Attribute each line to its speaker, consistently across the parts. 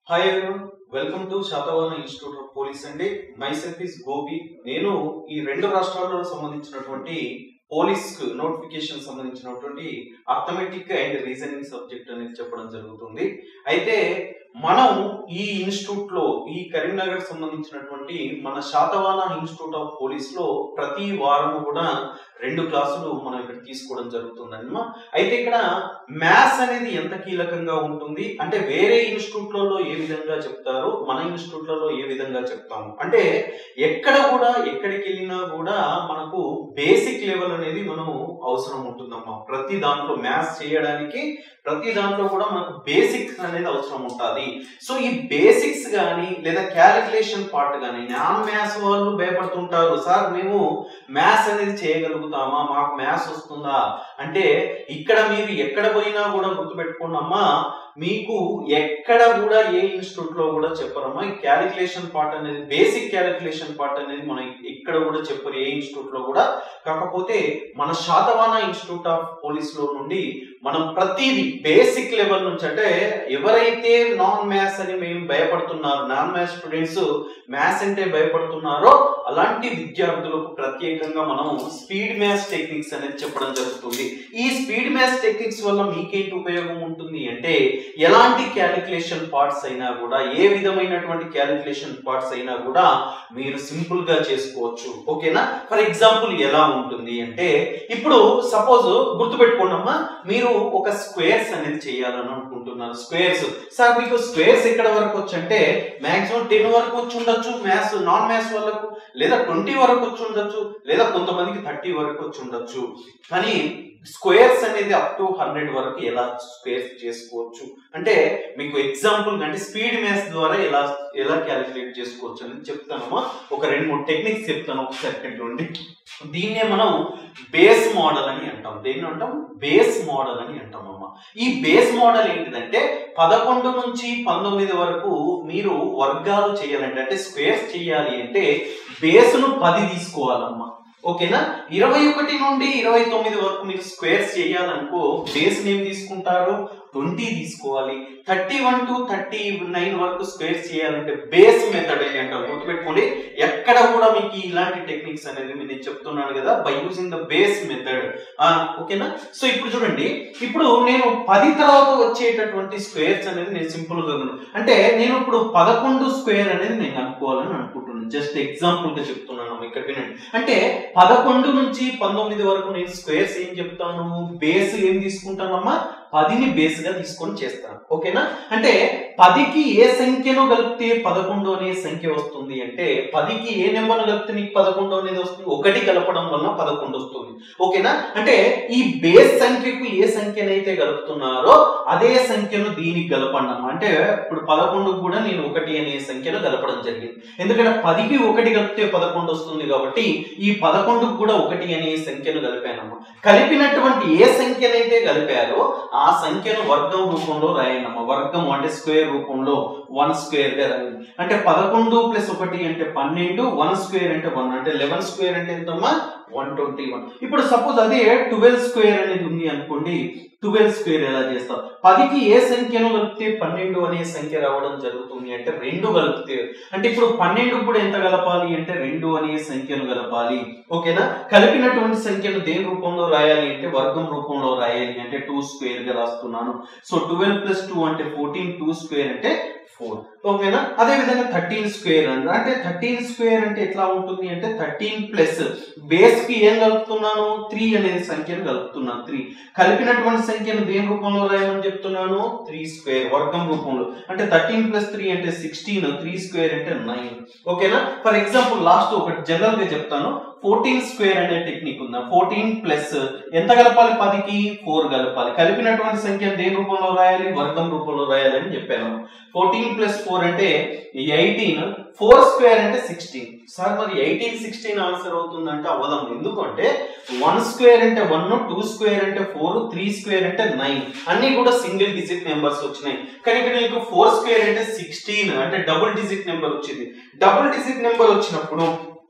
Speaker 1: Hi everyone welcome to Satavahana institute of police అండి myself is Gopi నేను ఈ రెండు రాష్ట్రాల్లో సంబంధించినటువంటి పోలీస్ నోటిఫికేషన్ సంబంధించినటువంటి అర్థమెటిక్ అండ్ రీజనింగ్ సబ్జెక్ట్ అనేది చెప్పడం జరుగుతుంది అయితే మనం ఈ ఇన్స్టిట్యూట్ లో ఈ కరీంనగర్ సంబంధించినటువంటి మన శాతవాహన ఇన్స్టిట్యూట్ ఆఫ్ పోలీస్ లో ప్రతి వారం కూడా రెండు క్లాసులు మనం ఇక్కడ తీసుకోవడం జరుగుతుందన్నమా అయితే ఇక్కడ మ్యాథ్స్ అనేది ఎంత కీలకంగా ఉంటుంది అంటే వేరే ఇన్స్టిట్యూట్లలో ఏ విధంగా చెప్తారు మన ఇన్స్టిట్యూట్లలో ఏ విధంగా చెప్తాము అంటే ఎక్కడ కూడా ఎక్కడికి వెళ్ళినా కూడా మనకు బేసిక్ లెవెల్ అనేది మనం అవసరం ఉంటుందమ్మా ప్రతి దాంట్లో మ్యాథ్స్ చేయడానికి ప్రతి దాంట్లో కూడా మనకు బేసిక్స్ అనేది అవసరం ఉంటుంది సో ఈ బేసిక్స్ కానీ లేదా క్యాలిక్యులేషన్ పార్ట్ కానీ నాన్ మ్యాథ్స్ వాళ్ళు భయపడుతుంటారు సార్ మేము మ్యాథ్స్ అనేది చేయగలుగుతామా మాకు మ్యాథ్స్ వస్తుందా అంటే ఇక్కడ మీరు ఎక్కడ పోయినా కూడా గుర్తుపెట్టుకోండి అమ్మా మీకు ఎక్కడ కూడా ఏ ఇన్స్టిట్యూట్ లో కూడా చెప్పరమ్మా ఈ క్యాలిక్యులేషన్ పార్ట్ అనేది బేసిక్ క్యాలిక్యులేషన్ పార్ట్ అనేది మనం ఎక్కడ కూడా చెప్పరు ఏ ఇన్స్టిట్యూట్ లో కూడా కాకపోతే మన శాతవాన ఇన్స్టిట్యూట్ ఆఫ్ పోలీస్ లో నుండి మనం ప్రతిదీ బేసిక్ లెవెల్ నుంచి అంటే ఎవరైతే నాన్ మ్యాథ్స్ అని మేము భయపడుతున్నారు నాన్ మ్యాథ్స్ స్టూడెంట్స్ మ్యాథ్స్ అంటే భయపడుతున్నారో అలాంటి విద్యార్థులకు ప్రత్యేకంగా మనం స్పీడ్ మ్యాథ్స్ టెక్నిక్స్ అనేది చెప్పడం జరుగుతుంది ఈ స్పీడ్ మ్యాథ్స్ టెక్నిక్స్ వల్ల మీకేంటి ఉపయోగం ఉంటుంది అంటే ఎలాంటి క్యాలిక్యులేషన్ పార్ట్స్ అయినా కూడా ఏ విధమైనటువంటి క్యాలిక్యులేషన్ పార్ట్స్ అయినా కూడా మీరు సింపుల్ గా చేసుకోవచ్చు ఓకేనా ఫర్ ఎగ్జాంపుల్ ఎలా ఉంటుంది అంటే ఇప్పుడు సపోజ్ గుర్తుపెట్టుకోండి అమ్మా మీరు ఒక స్క్వేర్స్ అనేది చేయాలని అనుకుంటున్నారు స్క్వేర్స్ సార్ మీకు స్క్వేర్స్ ఎక్కడ వరకు వచ్చు అంటే మాక్సిమం టెన్ వరకు వచ్చి ఉండొచ్చు మ్యాథ్స్ నాన్ మ్యాథ్స్ వాళ్ళకు లేదా ట్వంటీ వరకు వచ్చి ఉండొచ్చు లేదా కొంతమందికి థర్టీ వరకు వచ్చి ఉండొచ్చు కానీ స్క్వేర్స్ అనేది అప్ టు హండ్రెడ్ వరకు ఎలా స్క్వేర్స్ చేసుకోవచ్చు అంటే మీకు ఎగ్జాంపుల్ అంటే స్పీడ్ మ్యాథ్స్ ద్వారా ఎలా ఎలా క్యాలిక్యులేట్ చేసుకోవచ్చు అని చెప్తానమ్మా ఒక రెండు మూడు టెక్నిక్స్ చెప్తాను ఒక సెకండ్ నుండి దీన్నే మనం బేస్ మోడల్ అని అంటాం దేన్ని అంటాం బేస్ మోడల్ అని అంటాం అమ్మా ఈ బేస్ మోడల్ ఏంటిదంటే పదకొండు నుంచి పంతొమ్మిది వరకు మీరు వర్గాలు చేయాలంటే అంటే స్క్వేర్స్ చేయాలి అంటే బేస్ను పది తీసుకోవాలమ్మా ఓకేనా ఇరవై ఒకటి నుండి ఇరవై తొమ్మిది వరకు మీరు స్క్వేర్స్ చేయాలనుకో బేస్ నేమ్ తీసుకుంటారు ట్వంటీ తీసుకోవాలి thirty one to thirty nine వరకు స్క్వేర్స్ చేయాలంటే బేస్ మెథడ్ అని అంటారు గుర్తుపెట్టుకోండి ఎక్కడ కూడా మీకు ఇలాంటి టెక్నిక్స్ అనేది నేను చెప్తున్నాను కదా by using the base method ఓకేనా సో ఇప్పుడు చూడండి ఇప్పుడు నేను పది తర్వాత వచ్చేటటువంటి స్క్వేర్స్ అనేది నేను సింపుల్ గా అంటే నేను ఇప్పుడు పదకొండు స్క్వేర్ అనేది నేను అనుకోవాలని అనుకుంటున్నాను జస్ట్ ఎగ్జాంపుల్ గా చెప్తున్నాను ఇక్కడ వినండి అంటే పదకొండు నుంచి పంతొమ్మిది వరకు నేను స్క్వేర్స్ ఏం చెప్తాను బేస్ ఏం తీసుకుంటానమ్మా పదిని బేస్ గా తీసుకొని చేస్తాను ఓకేనా అంటే పదికి ఏ సంఖ్యను కలిపితే పదకొండు అనే సంఖ్య వస్తుంది అంటే పదికి ఏ నెంబర్ కలిపితే నీకు పదకొండు అనేది వస్తుంది ఒకటి కలపడం వలన పదకొండు వస్తుంది ఓకేనా అంటే ఈ బేస్ సంఖ్యకు ఏ సంఖ్యనైతే కలుపుతున్నారో అదే సంఖ్యను దీనికి కలపండి అంటే ఇప్పుడు పదకొండు కూడా నేను ఒకటి అనే సంఖ్యను కలపడం జరిగింది ఎందుకంటే పదికి ఒకటి కలిపితే పదకొండు వస్తుంది కాబట్టి ఈ పదకొండుకు కూడా ఒకటి అనే సంఖ్యను కలిపానమ్మా కలిపినటువంటి ఏ సంఖ్యనైతే కలిపారో ఆ సంఖ్యను వర్గం రూపంలో రాయండమ్మా వర్గం అంటే స్క్వేర్ రూపంలో వన్ స్క్వేర్ గా రాయండి అంటే పదకొండు ప్లస్ ఒకటి అంటే పన్నెండు వన్ స్క్వేర్ అంటే వన్ అంటే లెవెన్ స్క్వేర్ అంటే ఎంతమ్మా వన్ ట్వంటీ వన్ ఇప్పుడు సపోజ్ అదే ట్వెల్వ్ స్క్వేర్ అనేది ఉంది అనుకోండి ట్వెల్వ్ స్క్వేర్ ఎలా చేస్తాం పదికి ఏ సంఖ్యను కలిపితే పన్నెండు అనే సంఖ్య రావడం జరుగుతుంది అంటే రెండు కలిపితే అంటే ఇప్పుడు పన్నెండు కూడా ఎంత కలపాలి అంటే రెండు అనే సంఖ్యను కలపాలి ఓకేనా కలిపినటువంటి సంఖ్యను దేని రూపంలో రాయాలి అంటే వర్గం రూపంలో రాయాలి అంటే టూ స్క్వేర్ గా రాస్తున్నాను సో ట్వెల్వ్ ప్లస్ టూ అంటే ఫోర్టీన్ టూ స్క్వేర్ అంటే ఫోర్ ఓకేనా అదే విధంగా థర్టీన్ స్క్వేర్ అంటే అంటే థర్టీన్ స్క్వేర్ అంటే ఎట్లా ఉంటుంది అంటే థర్టీన్ ప్లస్ బేస్ కి ఏం కలుపుతున్నాను త్రీ అనే సంఖ్యను కలుపుతున్నాను త్రీ కలిపినటువంటి సంఖ్యను దేని రూపంలో రాయమని చెప్తున్నాను త్రీ స్క్వేర్ వర్గం రూపంలో అంటే థర్టీన్ ప్లస్ త్రీ అంటే సిక్స్టీన్ త్రీ స్క్వేర్ అంటే నైన్ ఓకేనా ఫర్ ఎగ్జాంపుల్ లాస్ట్ ఒకటి జనరల్ గా చెప్తాను ఫోర్టీన్ స్క్వేర్ అనే టెక్నిక్ ఉందా ఫోర్టీన్ ప్లస్ ఎంత కలపాలి పదికి ఫోర్ కలపాలి కలిపినటువంటి సంఖ్య దేని రూపంలో రాయాలి వర్గం రూపంలో రాయాలని చెప్పాను ఫోర్టీన్ ప్లస్ ఫోర్ అంటే ఎయిటీన్ ఫోర్ స్క్వేర్ అంటే సిక్స్టీన్ సార్ మరి ఎయిటీన్ సిక్స్టీన్ ఆన్సర్ అవుతుందంటే అవదాం ఎందుకంటే వన్ స్క్వేర్ అంటే వన్ టూ స్క్వేర్ అంటే ఫోర్ త్రీ స్క్వేర్ అంటే నైన్ అన్ని కూడా సింగిల్ డిజిట్ నెంబర్స్ వచ్చినాయి కానీ ఇక్కడ నీకు ఫోర్ స్క్వేర్ అంటే సిక్స్టీన్ అంటే డబుల్ డిజిట్ నెంబర్ వచ్చింది డబుల్ డిజిట్ నెంబర్ వచ్చినప్పుడు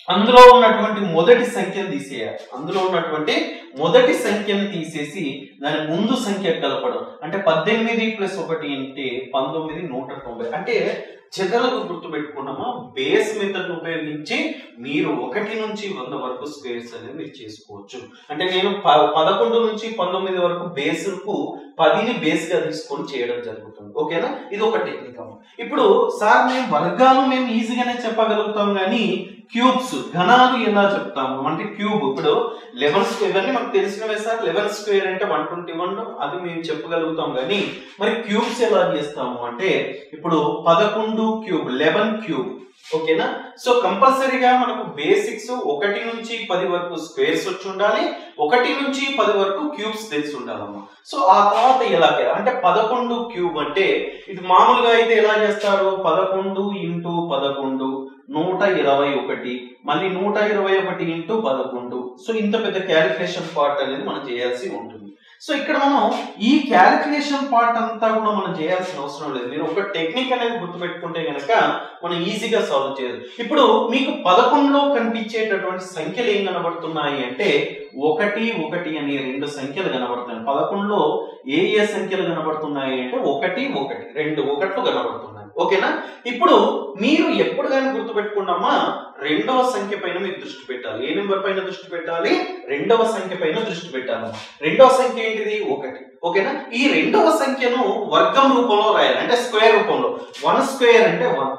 Speaker 1: అందులో ఉన్నటువంటి మొదటి సంఖ్యను తీసేయాలి అందులో ఉన్నటువంటి మొదటి సంఖ్యను తీసేసి దాని ముందు సంఖ్య కలపడం అంటే పద్దెనిమిది ప్లస్ ఒకటి అంటే పంతొమ్మిది నూట తొంభై అంటే జనరల్గా గుర్తుపెట్టుకున్నామా బేస్ మెథడ్ ఉపయోగించి మీరు ఒకటి నుంచి వంద వరకు స్క్వేర్స్ అనేది మీరు చేసుకోవచ్చు అంటే నేను ప- పదకొండు నుంచి పంతొమ్మిది వరకు బేస్ కు పదిని బేస్ గా తీసుకొని చేయడం జరుగుతుంది ఓకేనా ఇది ఒక టెక్నిక్ అమ్మ ఇప్పుడు సార్ మేము వర్గాలు మేము ఈజీగానే చెప్పగలుగుతాం కానీ క్యూబ్స్ ఘనాలు ఎలా చెప్తాము అంటే క్యూబ్ ఇప్పుడు లెవెన్ స్క్వేర్ ఇవన్నీ మనకు తెలిసినవే సార్ లెవెన్ స్క్వేర్ అంటే వన్ ట్వంటీ వన్ అది మేము చెప్పగలుగుతాం కానీ మరి క్యూబ్స్ ఎలా చేస్తాము అంటే ఇప్పుడు పదకొండు క్యూబ్ లెవెన్ క్యూబ్ ఓకేనా సో కంపల్సరీగా మనకు బేసిక్స్ ఒకటి నుంచి పది వరకు స్క్వేర్స్ వచ్చి ఉండాలి ఒకటి నుంచి పది వరకు క్యూబ్స్ తెలిసి ఉండాలమ్మా సో ఆ తర్వాత ఎలా చేయాలి? అంటే పదకొండు క్యూబ్ అంటే ఇది మామూలుగా అయితే ఎలా చేస్తారు పదకొండు ఇంటూ పదకొండు నూట ఇరవై ఒకటి మళ్ళీ నూట ఇరవై ఒకటి ఇంటూ పదకొండు సో ఇంత పెద్ద క్యాలిక్యులేషన్ పార్ట్ అనేది మనం చేయాల్సి ఉంటుంది సో ఇక్కడ మనం ఈ క్యాలిక్యులేషన్ పార్ట్ అంతా కూడా మనం చేయాల్సిన అవసరం లేదు మీరు ఒక టెక్నిక్ అనేది గుర్తుపెట్టుకుంటే గనక మనం ఈజీగా సాల్వ్ చేయదు ఇప్పుడు మీకు పదకొండులో కనిపించేటటువంటి సంఖ్యలు ఏం కనబడుతున్నాయి అంటే ఒకటి ఒకటి అనే రెండు సంఖ్యలు కనబడుతున్నాయి పదకొండులో ఏ ఏ సంఖ్యలు కనబడుతున్నాయి అంటే ఒకటి ఒకటి రెండు ఒకట్లు కనబడుతున్నాయి ఓకేనా ఇప్పుడు మీరు ఎప్పుడు కానీ గుర్తుపెట్టుకున్నామా రెండవ సంఖ్య పైన మీరు దృష్టి పెట్టాలి ఏ నెంబర్ పైన దృష్టి పెట్టాలి రెండవ సంఖ్య పైన దృష్టి పెట్టాలి రెండవ సంఖ్య ఏంటిది ఒకటి ఓకేనా ఈ రెండవ సంఖ్యను వర్గం రూపంలో రాయాలి అంటే స్క్వేర్ రూపంలో వన్ స్క్వేర్ అంటే వన్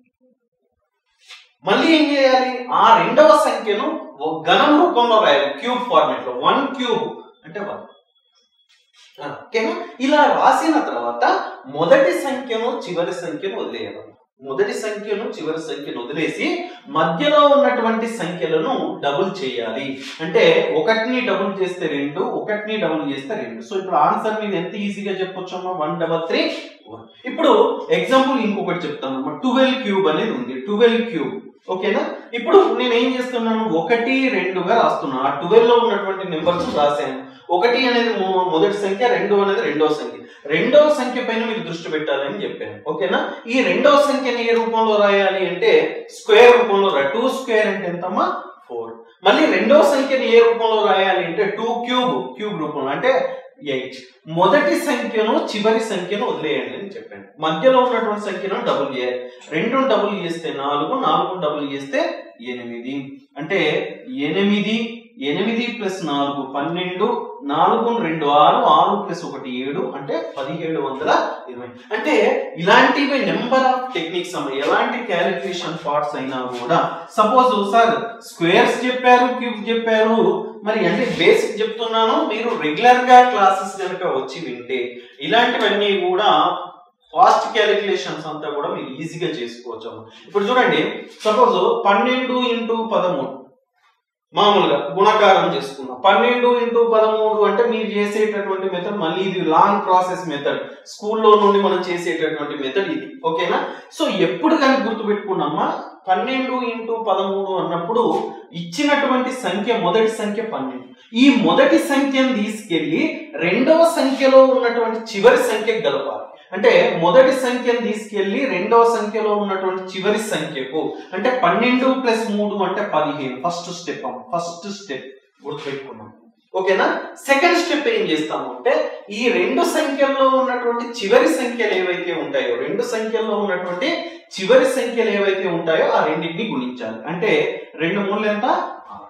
Speaker 1: మళ్ళీ ఏం చేయాలి ఆ రెండవ సంఖ్యను ఒక ఘనం రూపంలో రాయాలి క్యూబ్ ఫార్మేట్ లో వన్ క్యూబ్ అంటే వన్ ఓకేనా ఇలా రాసిన తర్వాత మొదటి సంఖ్యను చివరి సంఖ్యను వదిలేయాలి మొదటి సంఖ్యను చివరి సంఖ్యను వదిలేసి మధ్యలో ఉన్నటువంటి సంఖ్యలను డబుల్ చేయాలి అంటే ఒకటిని డబుల్ చేస్తే రెండు ఒకటిని డబుల్ చేస్తే రెండు సో ఇప్పుడు ఆన్సర్ మీద ఎంత ఈజీగా చెప్పొచ్చమ్మా వన్ డబల్ త్రీ ఇప్పుడు ఎగ్జాంపుల్ ఇంకొకటి చెప్తాను ట్వెల్వ్ క్యూబ్ అనేది ఉంది ట్వెల్వ్ క్యూబ్ ఓకేనా ఇప్పుడు నేను ఏం చేస్తున్నాను ఒకటి రెండుగా రాస్తున్నాను ఆ ట్వెల్వ్ లో ఉన్నటువంటి నెంబర్స్ రాశాను ఒకటి అనేది మొ- మొదటి సంఖ్య రెండు అనేది రెండవ సంఖ్య రెండవ సంఖ్య పైన మీరు దృష్టి పెట్టాలని చెప్పాను ఓకేనా ఈ రెండవ సంఖ్యని ఏ రూపంలో రాయాలి అంటే స్క్వేర్ రూపంలో రా టూ స్క్వేర్ అంటే ఎంతమ్మా ఫోర్ మళ్ళీ రెండవ సంఖ్యని ఏ రూపంలో రాయాలి అంటే టూ క్యూబ్ క్యూబ్ రూపంలో అంటే ఎయిట్ మొదటి సంఖ్యను చివరి సంఖ్యను వదిలేయండి అని చెప్పాను మధ్యలో ఉన్నటువంటి సంఖ్యను డబుల్ చేయాలి రెండు డబుల్ చేస్తే నాలుగు నాలుగు డబుల్ చేస్తే ఎనిమిది అంటే ఎనిమిది ఎనిమిది ప్లస్ నాలుగు పన్నెండు నాలుగు రెండు ఆరు ఆరు ప్లస్ ఒకటి ఏడు అంటే పదిహేడు వందల ఇరవై అంటే ఇలాంటివి నెంబర్ ఆఫ్ టెక్నిక్స్ అమ్మ ఎలాంటి క్యాలిక్యులేషన్ పార్ట్స్ అయినా కూడా సపోజ్ సార్ స్క్వేర్స్ చెప్పారు క్యూబ్ చెప్పారు మరి అంటే బేసిక్ చెప్తున్నాను మీరు రెగ్యులర్ గా క్లాసెస్ కనుక వచ్చి వింటే ఇలాంటివన్నీ కూడా ఫాస్ట్ క్యాలిక్యులేషన్స్ అంతా కూడా మీరు ఈజీగా చేసుకోవచ్చు అమ్మ. ఇప్పుడు చూడండి సపోజ్ పన్నెండు ఇంటూ పదమూడు మామూలుగా గుణకారం చేసుకుందాం పన్నెండు ఇంటూ పదమూడు అంటే మీరు చేసేటటువంటి మెథడ్ మళ్ళీ ఇది లాంగ్ ప్రాసెస్ మెథడ్ స్కూల్లో నుండి మనం చేసేటటువంటి మెథడ్ ఇది ఓకేనా సో ఎప్పుడు కానీ గుర్తుపెట్టుకున్నామా పన్నెండు ఇంటూ పదమూడు అన్నప్పుడు ఇచ్చినటువంటి సంఖ్య మొదటి సంఖ్య పన్నెండు ఈ మొదటి సంఖ్యను తీసుకెళ్లి రెండవ సంఖ్యలో ఉన్నటువంటి చివరి సంఖ్యకు గలపాలి అంటే మొదటి సంఖ్యను తీసుకెళ్లి రెండవ సంఖ్యలో ఉన్నటువంటి చివరి సంఖ్యకు అంటే పన్నెండు ప్లస్ మూడు అంటే పదిహేను ఫస్ట్ స్టెప్ ఫస్ట్ స్టెప్ గుర్తుపెట్టుకున్నాం ఓకేనా సెకండ్ స్టెప్ ఏం చేస్తాము అంటే ఈ రెండు సంఖ్యల్లో ఉన్నటువంటి చివరి సంఖ్యలు ఏవైతే ఉంటాయో రెండు సంఖ్యల్లో ఉన్నటువంటి చివరి సంఖ్యలు ఏవైతే ఉంటాయో ఆ రెండింటిని గుణించాలి అంటే రెండు మూడు ఎంత ఆరు.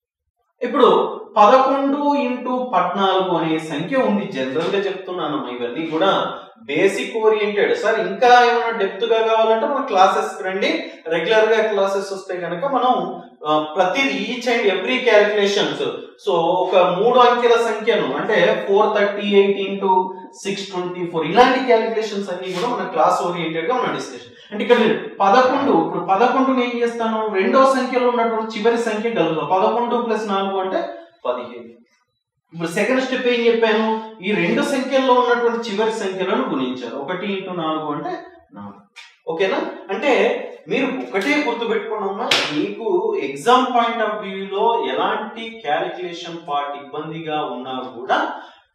Speaker 1: ఇప్పుడు పదకొండు ఇంటూ పద్నాలుగు అనే సంఖ్య ఉంది జనరల్ గా చెప్తున్నాను ఇవన్నీ కూడా బేసిక్ ఓరియంటెడ్ సార్ ఇంకా ఏమైనా డెప్త్ గా కావాలంటే మన క్లాసెస్ రండి రెగ్యులర్ గా క్లాసెస్ వస్తే కనుక మనం ఆ, ప్రతిది each and every calculations so ఒక మూడు అంకెల సంఖ్యను అంటే four thirty eight into six twenty four ఇలాంటి క్యాలిక్యులేషన్స్ అన్ని కూడా మన క్లాస్ ఓరియంటెడ్ గా మన డిస్కషన్ అంటే ఇక్కడ మీరు పదకొండు ఇప్పుడు పదకొండుని ఏం చేస్తాను రెండవ సంఖ్యలో ఉన్నటువంటి చివరి సంఖ్య కలుగుతాం పదకొండు ప్లస్ నాలుగు అంటే పదిహేను ఇప్పుడు సెకండ్ స్టెప్ ఏం చెప్పాను ఈ రెండు సంఖ్యల్లో ఉన్నటువంటి చివరి సంఖ్యలను గుణించారు ఒకటి ఇంటూ నాలుగు అంటే నాలుగు ఓకేనా అంటే మీరు ఒకటే గుర్తుపెట్టుకున్నామా మీకు ఎగ్జామ్ పాయింట్ ఆఫ్ వ్యూలో ఎలాంటి క్యాలిక్యులేషన్ పార్ట్ ఇబ్బందిగా ఉన్నా కూడా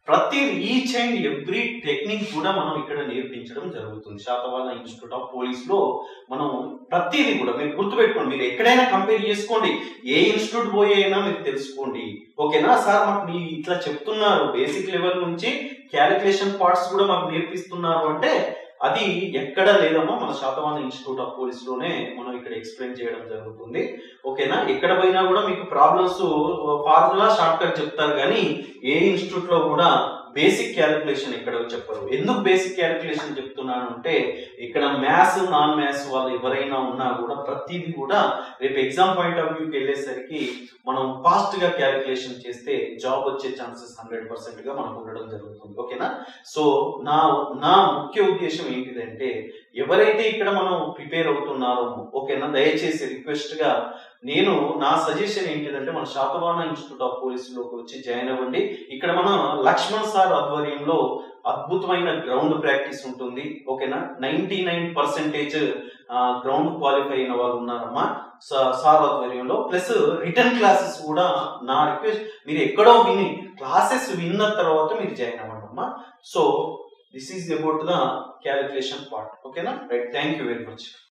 Speaker 1: ప్రతి ఈచ్ అండ్ ఎవ్రీ టెక్నిక్ కూడా మనం ఇక్కడ నేర్పించడం జరుగుతుంది శాతవాహన ఇన్స్టిట్యూట్ ఆఫ్ పోలీస్ లో మనం ప్రతిదీ కూడా మీరు గుర్తుపెట్టుకోండి మీరు ఎక్కడైనా కంపేర్ చేసుకోండి ఏ ఇన్స్టిట్యూట్ పోయి అయినా మీరు తెలుసుకోండి ఓకేనా సార్ మాకు మీ ఇట్లా చెప్తున్నారు బేసిక్ లెవెల్ నుంచి క్యాలిక్యులేషన్ పార్ట్స్ కూడా మాకు నేర్పిస్తున్నారు అంటే అది ఎక్కడ లేదమ్మా మన శాతవాహన ఇన్స్టిట్యూట్ ఆఫ్ పోలీస్ లోనే మనం ఇక్కడ ఎక్స్ప్లెయిన్ చేయడం జరుగుతుంది ఓకేనా ఎక్కడ పోయినా కూడా మీకు ప్రాబ్లమ్స్ ఫార్ములా షార్ట్ కట్ చెప్తారు కానీ ఏ ఇన్స్టిట్యూట్ లో కూడా బేసిక్ క్యాలిక్యులేషన్ ఇక్కడ చెప్పరు ఎందుకు బేసిక్ క్యాలిక్యులేషన్ చెప్తున్నాను అంటే ఇక్కడ మ్యాథ్స్ నాన్ మ్యాథ్స్ వాళ్ళు ఎవరైనా ఉన్నా కూడా ప్రతిదీ కూడా రేపు ఎగ్జామ్ పాయింట్ ఆఫ్ వ్యూకి వెళ్ళేసరికి మనం ఫాస్ట్ గా క్యాలిక్యులేషన్ చేస్తే జాబ్ వచ్చే ఛాన్సెస్ హండ్రెడ్ పర్సెంట్ గా మనకు ఉండడం జరుగుతుంది ఓకేనా సో నా నా ముఖ్య ఉద్దేశం ఏంటిదంటే ఎవరైతే ఇక్కడ మనం ప్రిపేర్ అవుతున్నారో ఓకేనా దయచేసి రిక్వెస్ట్ గా నేను నా సజెషన్ ఏంటిదంటే మన శాతవాహన ఇన్స్టిట్యూట్ ఆఫ్ పోలీస్ లోకి వచ్చి జాయిన్ అవ్వండి ఇక్కడ మన లక్ష్మణ్ సార్ ఆధ్వర్యంలో అద్భుతమైన గ్రౌండ్ ప్రాక్టీస్ ఉంటుంది ఓకేనా ninety nine percentage ground qualify అయిన వాళ్ళు ఉన్నారమ్మా సా- సార్ ఆధ్వర్యంలో ప్లస్ రిటర్న్ క్లాసెస్ కూడా నా రిక్వెస్ట్ మీరు ఎక్కడో విని క్లాసెస్ విన్న తర్వాత మీరు జాయిన్ అవ్వండి అమ్మా so this is about the calculation part ఓకేనా right thank you very much